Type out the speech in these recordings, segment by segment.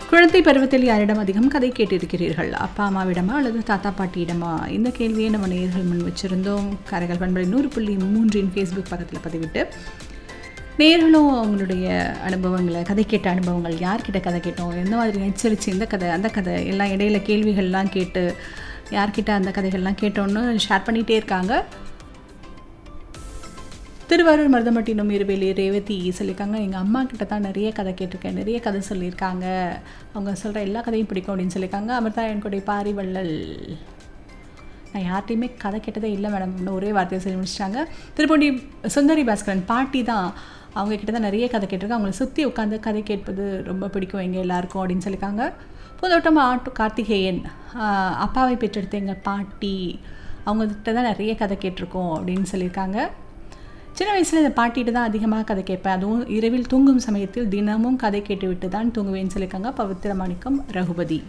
குழந்தை பருவத்தில் யாரிடம் அதிகம் கதை கேட்டிருக்கிறீர்கள் அப்பா அம்மாவிடமா அல்லது தாத்தா பாட்டியிடமா இந்த கேள்வியை நம்ம நேயர்கள் முன் வச்சிருந்தோம் கரைகள் பண்பலை நூறு புள்ளி மூன்றின் ஃபேஸ்புக் பக்கத்தில் பதிவிட்டு நேர்களும் அவங்களுடைய அனுபவங்களை கதை கேட்ட அனுபவங்கள் யார்கிட்ட கதை கேட்டோம் எந்த மாதிரி எச்சரிச்சு இந்த கதை அந்த கதை எல்லாம் இடையில கேள்விகள்லாம் கேட்டு யார்கிட்ட அந்த கதைகள்லாம் கேட்டோன்னு ஷேர் பண்ணிகிட்டே இருக்காங்க திருவாரூர் மருதமட்டினம் இருவேலி ரேவதி சொல்லியிருக்காங்க எங்கள் அம்மா கிட்ட தான் நிறைய கதை கேட்டிருக்கேன் நிறைய கதை சொல்லியிருக்காங்க அவங்க சொல்கிற எல்லா கதையும் பிடிக்கும் அப்படின்னு சொல்லியிருக்காங்க அமிர்தா என்கூடைய பாரிவள்ளல் நான் யார்கிட்டையுமே கதை கேட்டதே இல்லை மேடம் ஒரே வார்த்தையை சொல்லி முடிச்சிட்டாங்க திருப்பூண்டி சுந்தரி பாஸ்கரன் பாட்டி தான் அவங்க கிட்ட தான் நிறைய கதை கேட்டிருக்காங்க அவங்கள சுற்றி உட்காந்து கதை கேட்பது ரொம்ப பிடிக்கும் எங்கள் எல்லாருக்கும் அப்படின்னு சொல்லியிருக்காங்க பூந்தோட்டம் ஆட்டு கார்த்திகேயன் ஆஹ் அப்பாவை பெற்றெடுத்த எங்கள் பாட்டி அவங்ககிட்ட தான் நிறைய கதை கேட்டிருக்கோம் அப்படின்னு சொல்லியிருக்காங்க சின்ன வயசில் இந்த பாட்டிட்டு தான் அதிகமாக கதை கேட்பேன் அதுவும் இரவில் தூங்கும் சமயத்தில் தினமும் கதை கேட்டுவிட்டு தான் தூங்குவேன்னு சொல்லியிருக்காங்க பவித்திர மாணிக்கம் ரகுபதி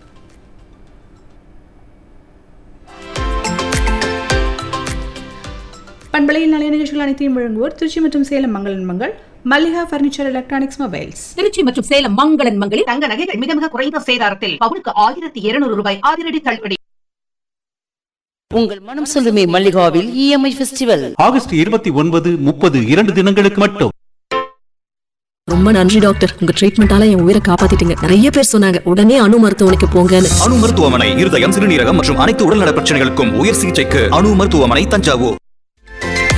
பண்பலையில் நிறைய நிகழ்ச்சிகள் அனைத்தையும் வழங்குவோர் திருச்சி மற்றும் சேலம் மங்களன் Mangal Mallika furniture electronics mobiles Trichy மற்றும் சேலம் மங்களன் மங்களில் தங்க நகைகள் மிக மிக குறைந்த சேதாரத்தில் பவுனுக்கு ஆயிரத்தி இருநூறு ரூபாய் அதிரடி தள்ளுபடி உங்கள் மனம் சொல்லுமே மல்லிகாவில் இஎம்ஐ ஃபெஸ்டிவல் ஆகஸ்ட் இருபத்தி ஒன்பது முப்பது இரண்டு தினங்களுக்கு மட்டும் ரொம்ப நன்றி டாக்டர் உங்க ட்ரீட்மெண்டால என் உயிரை காப்பாத்திட்டீங்க நிறைய பேர் சொன்னாங்க உடனே அணு மருத்துவமனைக்கு போங்கன்னு அணு மருத்துவமனை இருதயம் சிறுநீரகம் மற்றும் அனைத்து உடல்நல பிரச்சனைகளுக்கும் உயர் சிகிச்சைக்கு அணு மருத்துவமனை தஞ்சாவூர்